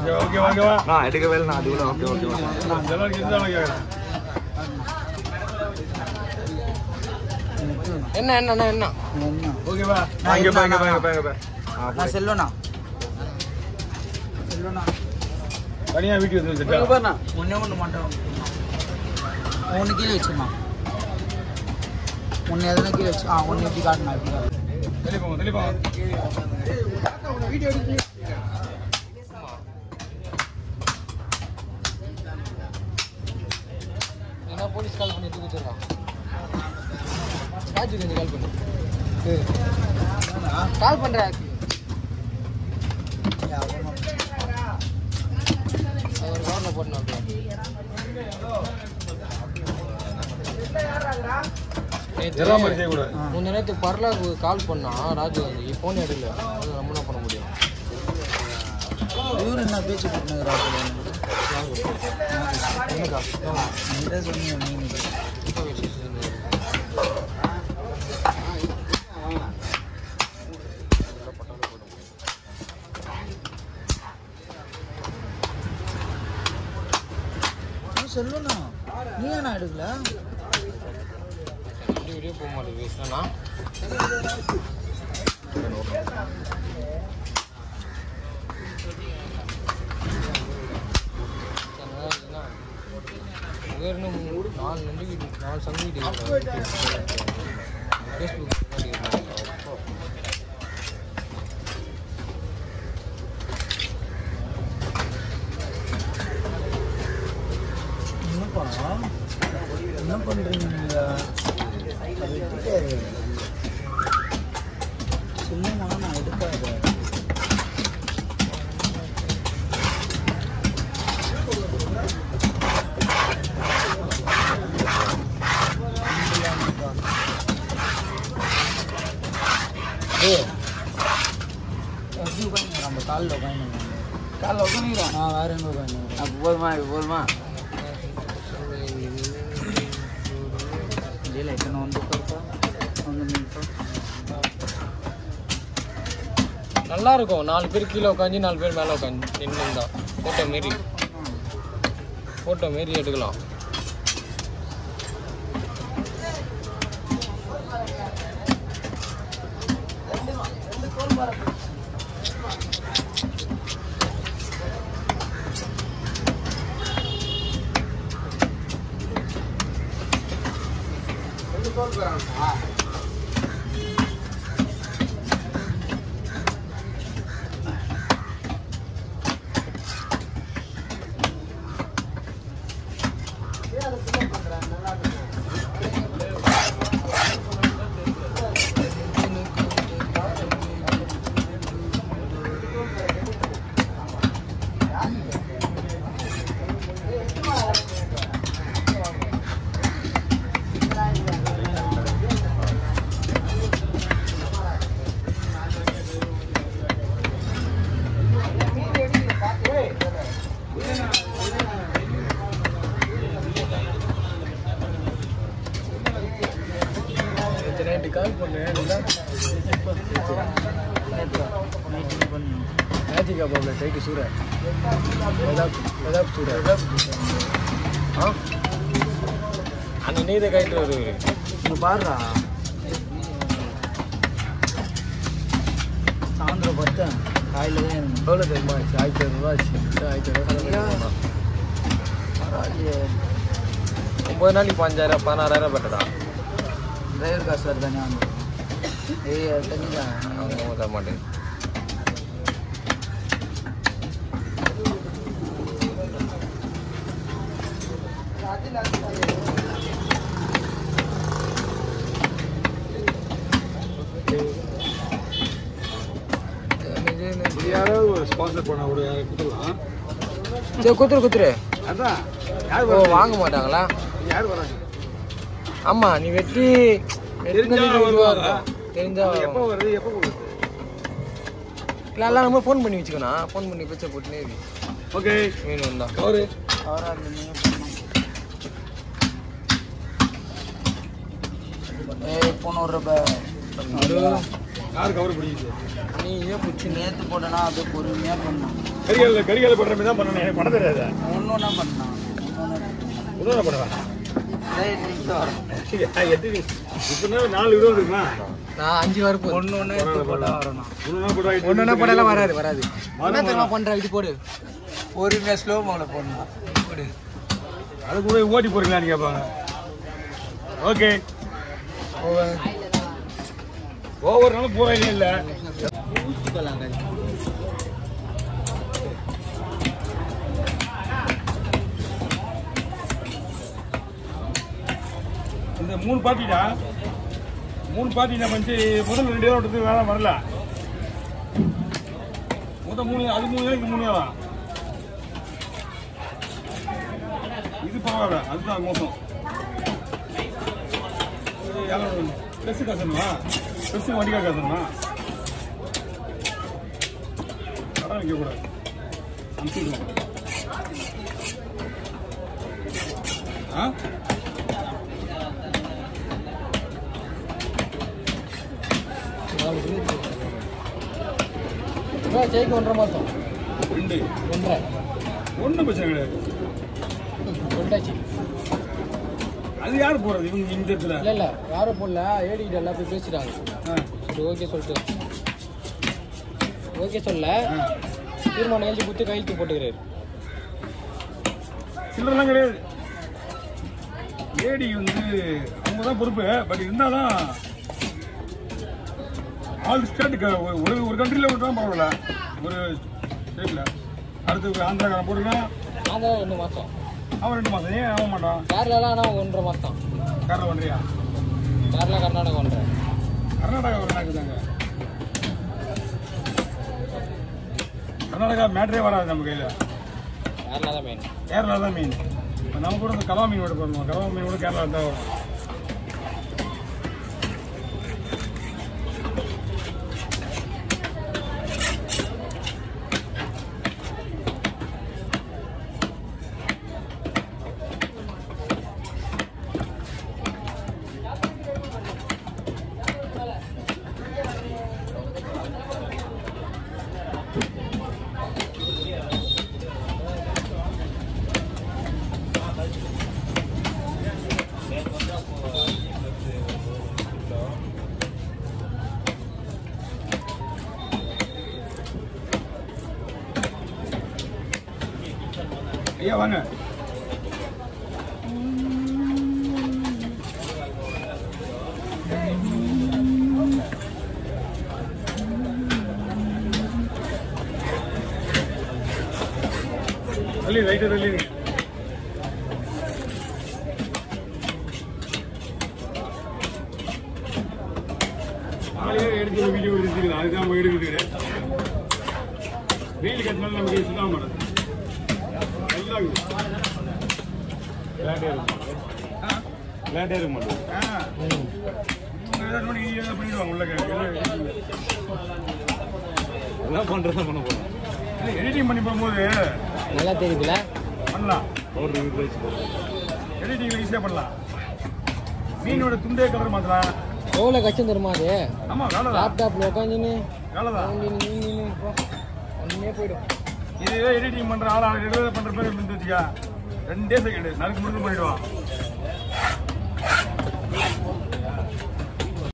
Okay okay ஓகேவா நான் எடுக்கவே இல்லை நான் அது கூட ஓகே ஓகே நான் செலவுக்கு இதுதான் கேட்குறேன் என்ன என்ன என்ன ஓகேவா இங்க பா இங்க பா இங்க பா இங்க பா ஆ, நான் செல்வனா செல்வனா தனியாக வீட்டுக்கு வந்து வச்சுட்டா ஒண்ணே ஒன்று மட்டும் ஒன்று கீழே வச்சுமா ஒன்று எதனா கீழே வச்சு ஆ ஒன்று இப்படி காட்டுனா இப்படி காட்டு தெளிப்போம் தெளிப்போம் என்ன போலீஸ் கால் பண்ணி தூக்கி வச்சிருக்கான் ராஜு கொஞ்சம் கால் பண்ணு கால் பண்றேன் ஒரு கவர்ல போடணும் அப்படியே ஜெரா மாதிரி செய்யக்கூடாது முந்த நேரத்துக்கு பரலாக்கு கால் பண்ணா ராஜு வந்து ஃபோன் எடுக்கல அது நம்ம என்ன பண்ண முடியும் இவரு என்ன பேச்சு பண்ணுறாரு என்னக்கா நீ சொன்னீங்க மீன் இப்போ வச்சு செல்வனா நீ ஏன்னா எடுக்கல வீடியோ வீடியோ போக மாட்டேங்குது வேஸ்ட்னா இன்னும் நாலு நன்றி நாலு சங்கு ஃபேஸ்புக் என்னப்பா என்ன பண்ணுறீங்க நீங்கள் சொல்லுமா நான் எடுக்காத ஏய், எப்படி உட்காந்துங்க நம்ம காலில் உட்காந்துங்க காலில் உட்காந்துக்கிறோம் நான் வேற எங்கே உட்காந்துங்க அப்போ போதுமா இப்போ போதுமா இல்லை எத்தனை வந்து உட்காருப்பா வந்து நிற்பா நல்லா இருக்கும் நாலு பேர் கீழே உட்காந்து நாலு பேர் மேலே உட்காந்து நின்று தான் ஃபோட்டோ மாரி ஃபோட்டோ மாரி எடுக்கலாம் நேற்று நைட்டு கால் பண்ணேன் நைட்டு பண்ணு மேஜிக்கா பாப்ல டைக்கு சூட எதாப் எதாப் சூட ஆ அந்த நீரை கைட்டு வருவாரு இங்கே பாருடா சாயந்தரம் பத்தேன் காலையில் தான் எனக்கு எவ்வளோ தெரியுமா ஆச்சு ஆயிரத்தி ஐநூறுவா ஆச்சு ஆயிரத்தி ஐநூறுவா பரவாயில்லையே ஒம்பது நாளைக்கு பஞ்சாயிரம் பதினாறாயிரம் பட்டடா டிரைவர் காசு வேறு தானே வந்து ஏய் அது தண்ணி தான் அவங்க தர மாட்டேன் யாராவது ஒரு ஸ்பான்சர் பண்ண ஒரு யாரை கொடுத்துடலாம் சரி குத்துரு குத்துரு அதான் யார் ஓ வராங்க வாங்க மாட்டாங்களா யார் வராங்க ஆமா நீ வெட்டி தெரிஞ்சா வெட்டினது இதுவா வருவாங்க. இருக்கும். தெரிஞ்சா அது எப்போ வருது எப்போ கொடுக்குது இல்லை எல்லாம் நம்ம ஃபோன் பண்ணி வச்சுக்கணும் ஃபோன் பண்ணி பேச்ச போட்டுனே இரு. ஓகே மீன் வந்தா கவரு அவராக நீங்கள் ஏய் போன ஒரு ரூபாய் அது யாரு கவர் பிடிக்குது நீ ஏன் பிடிச்சி நேத்து போட்டனா அப்படியே பொறுமையா பண்ணான் கரிகால கரிகால பண்ற மாதிரி தான் பண்ணணும் எனக்கு பண்ண தெரியாது ஒன்னு ஒன்னா பண்ணான் உதவ பண்ணுவேன் டேய் நிமிஷம் வரும் எட்டு இப்போ நாலு இருபது இருக்குமா நான் அஞ்சு வரப்பு ஒன்னு ஒன்னு எடுத்து போட்டா வரணும் ஒன்று போட்டா ஒன்றுனா போடலாம் வராது வராது வரும், என்ன தெரியுமா பண்ற இது போடு பொறுமையா ஸ்லோ மோல போடணும் போடு அது கூட ஓட்டி போறீங்களான்னு கேட்பாங்க ஓகே ஒவ்வொரு நாளும் போவே இல்லை இந்த மூணு பார்ட்டிடா மூணு பார்ட்டி நம்ம வந்து முதல் ரெண்டு பேரும் விட்டு வேலை வரல மொத்தம் மூணு அது மூணு வேலைக்கு மூணு வேலை இது பரவாயில்ல அதுதான் மோசம் ட்ரெஸ்ஸு காசணுமா ட்ரெஸ்ஸு வண்டிக்கா காசணுமா கடன் வைக்கக்கூடாது அனுப்பிடுவோம் ஆ ஜெயிக்க ஒன்றரை மாதம் ரெண்டு ஒன்றரை ஒன்றும் பிரச்சனை கிடையாது சொல்லிட்டாச்சு அது யார் போறது இவங்க இந்த இடத்துல இல்லை இல்லை யாரும் போடல ஏடிக்கிட்ட எல்லாம் போய் பேசிட்டாங்க ஆ, சரி ஓகே சொல்லிட்டு ஓகே சொல்ல ஆ. தீர்மானம் எழுதி கொடுத்து கையெழுத்து போட்டுக்கிறாரு சில்லறலாம் கிடையாது ஏடி வந்து அவங்க தான் பொறுப்பு பட் இருந்தாலும் ஆல் ஸ்டேட்டுக்கு ஒரு ஒரு கண்ட்ரியில் விட்டாலும் பரவாயில்ல ஒரு ஸ்டேட்டில் அடுத்து ஆந்திராக்காரன் போட்டுருக்கான் நான் தான் ரெண்டு மாதம் அவன் ரெண்டு மாதம் ஏன் ஆக மாட்டான் கேரளாலாம் ஆனால் ஒன்றரை மாதம் தான் கேரளா பண்ணுறியா கேரளா கர்நாடகா ஒன்றரை கர்நாடகா ஒரு நாக்குதாங்க கர்நாடகா மேட்ரே வராது நம்ம கையில் கேரளா தான் மெயின் கேரளா தான் மீன் இப்போ நம்ம கூட இந்த கலவா மீன் விட போகிறோம் கலவா மீன் கூட கேரளா தான் வரும் ஐயா வாங்க தள்ளி ரைட்டு தள்ளிடுங்க ஆளையே எடுத்து வீடியோ எடுத்துருக்குது அதுதான் நம்ம எடுக்குது வெயில் கட்டினாலும் நமக்கு சுத்தமாக மாட்டேன் நல்லா இருக்குது விளையாட்டே இருக்கும் ஆ விளையாட்டே இருக்க மாட்டேன் ஆ. இவங்க ஏதாவது நோண்டி கீண்டி ஏதாவது பண்ணிடுவாங்க உள்ள எல்லாம் பண்ணுறதா பண்ண போகிறோம் எடிட்டிங் பண்ணி போகும்போது நல்லா தெரியுதுல பண்ணலாம் பவுடர் வீட்டு வச்சு போகிறோம் எடிட்டிங் ஈஸியாக பண்ணலாம் மீனோட துண்டே கலர் மாற்றலாம் எவ்வளோ கஷ்டம் தெரியுமா அது ஆமாம் வேலை தான் லேப்டாப்பில் உட்காந்துன்னு வேலை தான் ஒன்றுமே போயிடும் இதுவே எடிட்டிங் பண்ணுற ஆள் ரெகுலர் பண்ணுற பேர் இருந்து வச்சுக்கா ரெண்டே செகண்ட் நறுக்கு முறுக்கு பண்ணிடுவான்